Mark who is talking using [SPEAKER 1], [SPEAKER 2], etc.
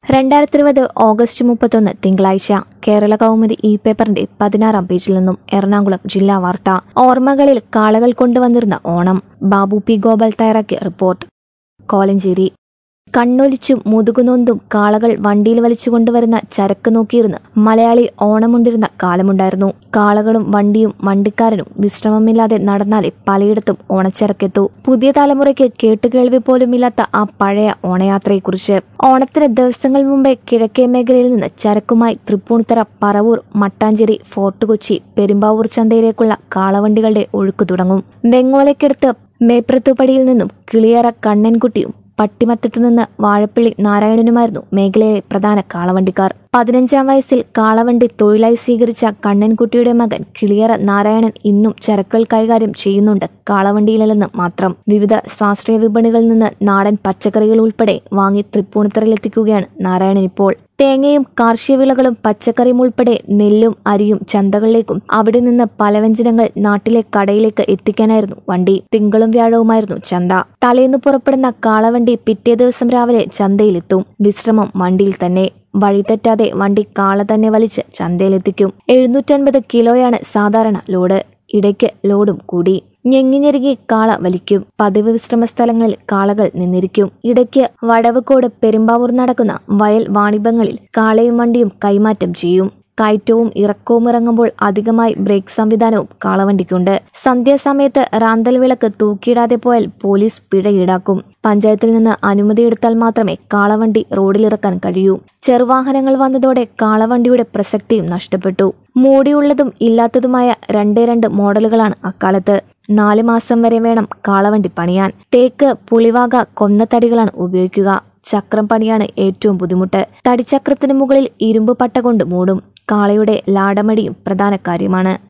[SPEAKER 1] രണ്ടായിരത്തി ഇരുപത് ഓഗസ്റ്റ് മുപ്പത്തൊന്ന് തിങ്കളാഴ്ച കേരള കൗമുദി ഇ പേപ്പറിന്റെ പതിനാറാം പേജിൽ നിന്നും എറണാകുളം ജില്ലാ വാർത്ത ഓർമ്മകളിൽ കാളകൾ കൊണ്ടുവന്നിരുന്ന ഓണം ബാബു പി ഗോപാൽ തയ്യാറാക്കിയ റിപ്പോർട്ട് കോലഞ്ചേരി കണ്ണൊലിച്ചും മുതുകുനൊന്തും കാളകൾ വണ്ടിയിൽ വലിച്ചു കൊണ്ടുവരുന്ന ചരക്ക് നോക്കിയിരുന്ന് മലയാളി ഓണമുണ്ടിരുന്ന കാലമുണ്ടായിരുന്നു കാളകളും വണ്ടിയും വണ്ടിക്കാരനും വിശ്രമമില്ലാതെ നടന്നാലേ പലയിടത്തും ഓണച്ചരക്കെത്തു പുതിയ തലമുറയ്ക്ക് കേട്ടുകേൾവി പോലുമില്ലാത്ത ആ പഴയ ഓണയാത്രയെക്കുറിച്ച് ഓണത്തിന് ദിവസങ്ങൾ മുമ്പേ കിഴക്കേ മേഖലയിൽ നിന്ന് ചരക്കുമായി തൃപ്പൂണിത്തറ പറവൂർ മട്ടാഞ്ചേരി ഫോർട്ട് കൊച്ചി പെരുമ്പാവൂർ ചന്തയിലേക്കുള്ള കാളവണ്ടികളുടെ ഒഴുക്ക് തുടങ്ങും വെങ്ങോലയ്ക്കടുത്ത് മേപ്രത്തുപടിയിൽ നിന്നും കിളിയറ കണ്ണൻകുട്ടിയും പട്ടിമറ്റത്തു നിന്ന് വാഴപ്പള്ളി നാരായണനുമായിരുന്നു മേഖലയിലെ പ്രധാന കാളവണ്ടിക്കാർ പതിനഞ്ചാം വയസ്സിൽ കാളവണ്ടി തൊഴിലായി സ്വീകരിച്ച കണ്ണൻകുട്ടിയുടെ മകൻ കിളിയറ നാരായണൻ ഇന്നും ചരക്കുകൾ കൈകാര്യം ചെയ്യുന്നുണ്ട് കാളവണ്ടിയിലല്ലെന്ന് മാത്രം വിവിധ സ്വാശ്രയ വിപണികളിൽ നിന്ന് നാടൻ പച്ചക്കറികൾ ഉൾപ്പെടെ വാങ്ങി തൃപ്പൂണിത്തറയിലെത്തിക്കുകയാണ് നാരായണൻ ഇപ്പോൾ തേങ്ങയും കാർഷിക വിളകളും പച്ചക്കറിയും ഉൾപ്പെടെ നെല്ലും അരിയും ചന്തകളിലേക്കും അവിടെ നിന്ന് പലവ്യഞ്ജനങ്ങൾ നാട്ടിലെ കടയിലേക്ക് എത്തിക്കാനായിരുന്നു വണ്ടി തിങ്കളും വ്യാഴവുമായിരുന്നു ചന്ത തലേന്ന് പുറപ്പെടുന്ന കാളവണ്ടി പിറ്റേ ദിവസം രാവിലെ ചന്തയിലെത്തും വിശ്രമം വണ്ടിയിൽ തന്നെ വഴിതെറ്റാതെ വണ്ടി കാള തന്നെ വലിച്ച് ചന്തയിലെത്തിക്കും എഴുന്നൂറ്റൻപത് കിലോയാണ് സാധാരണ ലോഡ് ഇടയ്ക്ക് ലോഡും കൂടി ഞെങ്ങിഞ്ഞെരുങ്ങി കാള വലിക്കും പതിവ് വിശ്രമ സ്ഥലങ്ങളിൽ കാളകൾ നിന്നിരിക്കും ഇടയ്ക്ക് വടവുകോട് പെരുമ്പാവൂർ നടക്കുന്ന വയൽ വാണിഭങ്ങളിൽ കാളയും വണ്ടിയും കൈമാറ്റം ചെയ്യും കയറ്റവും ഇറക്കവും ഇറങ്ങുമ്പോൾ അധികമായി ബ്രേക്ക് സംവിധാനവും കാളവണ്ടിക്കുണ്ട് സന്ധ്യാസമയത്ത് റാന്തൽ വിളക്ക് തൂക്കിയിടാതെ പോയാൽ പോലീസ് പിഴ ഈടാക്കും പഞ്ചായത്തിൽ നിന്ന് അനുമതി എടുത്താൽ മാത്രമേ കാളവണ്ടി റോഡിലിറക്കാൻ കഴിയൂ ചെറുവാഹനങ്ങൾ വന്നതോടെ കാളവണ്ടിയുടെ പ്രസക്തിയും നഷ്ടപ്പെട്ടു മൂടിയുള്ളതും ഇല്ലാത്തതുമായ രണ്ടേ രണ്ട് മോഡലുകളാണ് അക്കാലത്ത് നാല് മാസം വരെ വേണം കാളവണ്ടി പണിയാൻ തേക്ക് പുളിവാക കൊന്നത്തടികളാണ് ഉപയോഗിക്കുക ചക്രം പണിയാണ് ഏറ്റവും ബുദ്ധിമുട്ട് തടിച്ചക്രത്തിന് മുകളിൽ ഇരുമ്പ് പട്ട കൊണ്ട് മൂടും കാളയുടെ ലാടമടിയും പ്രധാന കാര്യമാണ്